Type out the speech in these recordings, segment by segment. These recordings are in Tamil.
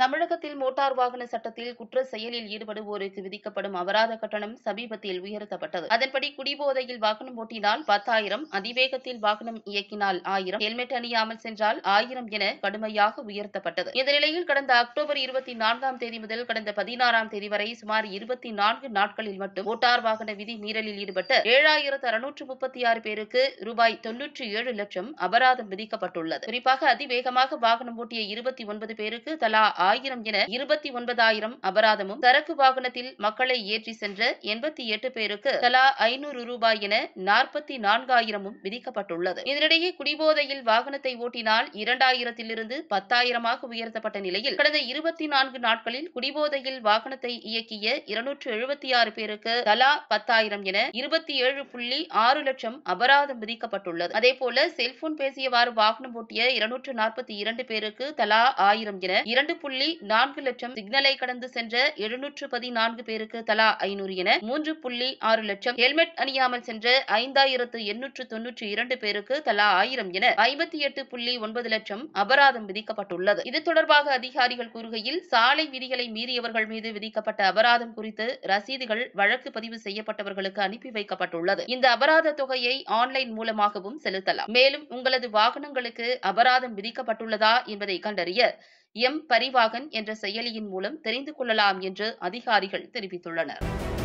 தமிழகத்தில் மோட்டார் வாகன சட்டத்தில் குற்ற செயலில் ஈடுபடுவோருக்கு விதிக்கப்படும் அபராத கட்டணம் சமீபத்தில் உயர்த்தப்பட்டது அதன்படி குடிபோதையில் வாகனம் ஓட்டினால் பத்தாயிரம் அதிவேகத்தில் வாகனம் இயக்கினால் ஆயிரம் ஹெல்மெட் அணியாமல் சென்றால் ஆயிரம் என கடுமையாக உயர்த்தப்பட்டது இந்த நிலையில் கடந்த அக்டோபர் இருபத்தி நான்காம் தேதி முதல் கடந்த பதினாறாம் தேதி வரை சுமார் இருபத்தி நான்கு நாட்களில் மட்டும் மோட்டார் வாகன விதி மீறலில் ஈடுபட்ட ஏழாயிரத்து அறுநூற்று முப்பத்தி ஆறு பேருக்கு ரூபாய் தொன்னூற்றி ஏழு லட்சம் அபராதம் விதிக்கப்பட்டுள்ளது குறிப்பாக அதிவேகமாக வாகனம் ஓட்டிய இருபத்தி ஒன்பது பேருக்கு தலா ஆயிரம் என இருபத்தி ஒன்பதாயிரம் அபராதமும் சரக்கு வாகனத்தில் மக்களை ஏற்றி சென்ற எண்பத்தி எட்டு பேருக்கு தலா ஐநூறு ரூபாய் என நாற்பத்தி நான்காயிரமும் விதிக்கப்பட்டுள்ளது இதனிடையே குடிபோதையில் வாகனத்தை ஓட்டினால் இரண்டாயிரத்திலிருந்து பத்தாயிரமாக உயர்த்தப்பட்ட நிலையில் கடந்த இருபத்தி நான்கு நாட்களில் குடிபோதையில் வாகனத்தை இயக்கிய இருநூற்று எழுபத்தி ஆறு பேருக்கு தலா பத்தாயிரம் என இருபத்தி ஏழு புள்ளி ஆறு லட்சம் அபராதம் விதிக்கப்பட்டுள்ளது அதேபோல செல்போன் பேசியவாறு வாகனம் ஓட்டிய இருநூற்று நாற்பத்தி இரண்டு பேருக்கு தலா ஆயிரம் என இரண்டு புள்ளி நான்கு லட்சம் சிக்னலை கடந்து சென்ற எழுநூற்று பதினான்கு பேருக்கு தலா ஐநூறு என மூன்று புள்ளி ஆறு லட்சம் ஹெல்மெட் அணியாமல் சென்ற ஐந்தாயிரத்து எண்ணூற்று தொன்னூற்றி இரண்டு பேருக்கு தலா ஆயிரம் என ஐம்பத்தி எட்டு புள்ளி ஒன்பது லட்சம் அபராதம் விதிக்கப்பட்டுள்ளது இது தொடர்பாக அதிகாரிகள் கூறுகையில் சாலை விதிகளை மீறியவர்கள் மீது விதிக்கப்பட்ட அபராதம் குறித்து ரசீதுகள் வழக்கு பதிவு செய்யப்பட்டவர்களுக்கு அனுப்பி வைக்கப்பட்டுள்ளது இந்த அபராத தொகையை ஆன்லைன் மூலமாகவும் செலுத்தலாம் மேலும் உங்களது வாகனங்களுக்கு அபராதம் விதிக்கப்பட்டுள்ளதா என்பதை கண்டறிய எம் பரிவாகன் என்ற செயலியின் மூலம் தெரிந்து கொள்ளலாம் என்று அதிகாரிகள் தெரிவித்துள்ளனர்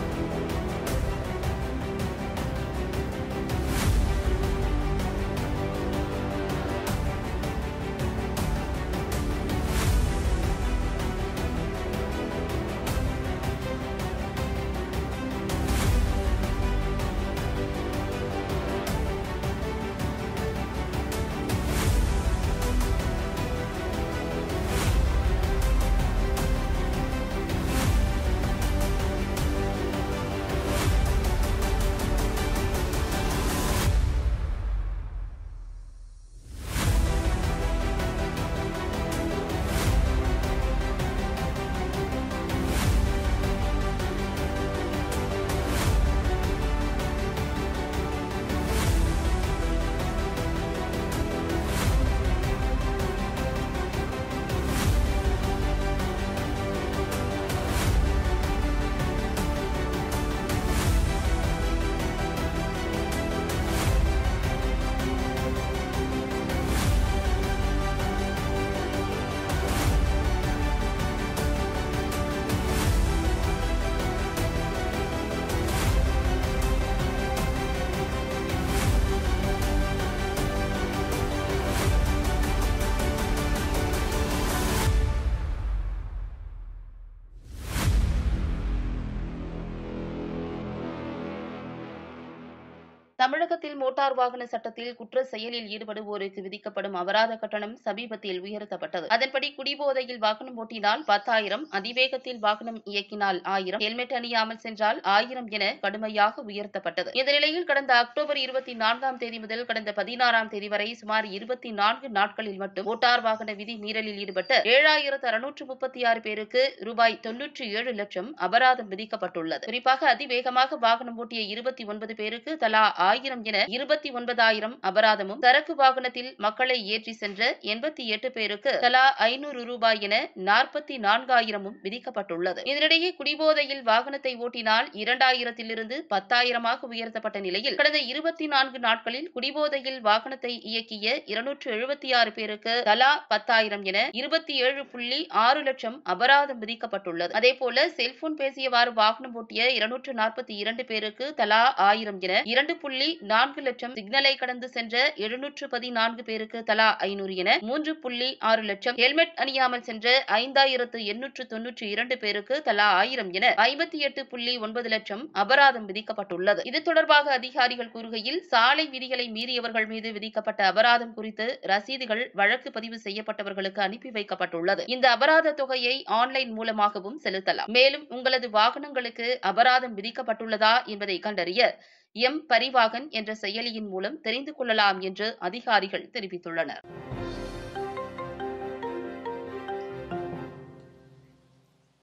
தமிழகத்தில் மோட்டார் வாகன சட்டத்தில் குற்ற செயலில் ஈடுபடுவோருக்கு விதிக்கப்படும் அபராத கட்டணம் சமீபத்தில் உயர்த்தப்பட்டது அதன்படி குடிபோதையில் வாகனம் ஓட்டினால் பத்தாயிரம் அதிவேகத்தில் வாகனம் இயக்கினால் ஆயிரம் ஹெல்மெட் அணியாமல் சென்றால் ஆயிரம் என கடுமையாக உயர்த்தப்பட்டது இந்த நிலையில் கடந்த அக்டோபர் இருபத்தி நான்காம் தேதி முதல் கடந்த பதினாறாம் தேதி வரை சுமார் இருபத்தி நான்கு நாட்களில் மட்டும் மோட்டார் வாகன விதி மீறலில் ஈடுபட்ட ஏழாயிரத்து அறுநூற்று முப்பத்தி ஆறு பேருக்கு ரூபாய் தொன்னூற்றி ஏழு லட்சம் அபராதம் விதிக்கப்பட்டுள்ளது குறிப்பாக அதிவேகமாக வாகனம் ஓட்டிய இருபத்தி ஒன்பது பேருக்கு தலா ஆயிரம் என இருபத்தி ஒன்பதாயிரம் அபராதமும் சரக்கு வாகனத்தில் மக்களை ஏற்றி சென்ற எண்பத்தி எட்டு பேருக்கு தலா ஐநூறு ரூபாய் என நாற்பத்தி நான்காயிரமும் விதிக்கப்பட்டுள்ளது இதனிடையே குடிபோதையில் வாகனத்தை ஓட்டினால் இரண்டாயிரத்திலிருந்து பத்தாயிரமாக உயர்த்தப்பட்ட நிலையில் கடந்த இருபத்தி நான்கு நாட்களில் குடிபோதையில் வாகனத்தை இயக்கிய இருநூற்று எழுபத்தி ஆறு பேருக்கு தலா பத்தாயிரம் என இருபத்தி ஏழு புள்ளி ஆறு லட்சம் அபராதம் விதிக்கப்பட்டுள்ளது அதேபோல செல்போன் பேசியவாறு வாகனம் ஓட்டிய இருநூற்று நாற்பத்தி இரண்டு பேருக்கு தலா ஆயிரம் என இரண்டு புள்ளி நான்கு லட்சம் சிக்னலை கடந்து சென்ற எழுநூற்று பதினான்கு பேருக்கு தலா ஐநூறு என மூன்று புள்ளி ஆறு லட்சம் ஹெல்மெட் அணியாமல் சென்ற ஐந்தாயிரத்து எண்ணூற்று தொன்னூற்றி இரண்டு பேருக்கு தலா ஆயிரம் என ஐம்பத்தி எட்டு புள்ளி ஒன்பது லட்சம் அபராதம் விதிக்கப்பட்டுள்ளது இது தொடர்பாக அதிகாரிகள் கூறுகையில் சாலை விதிகளை மீறியவர்கள் மீது விதிக்கப்பட்ட அபராதம் குறித்து ரசீதுகள் வழக்கு பதிவு செய்யப்பட்டவர்களுக்கு அனுப்பி வைக்கப்பட்டுள்ளது இந்த அபராத தொகையை ஆன்லைன் மூலமாகவும் செலுத்தலாம் மேலும் உங்களது வாகனங்களுக்கு அபராதம் விதிக்கப்பட்டுள்ளதா என்பதை கண்டறிய எம் பரிவாகன் என்ற செயலியின் மூலம் தெரிந்து கொள்ளலாம் என்று அதிகாரிகள் தெரிவித்துள்ளனர்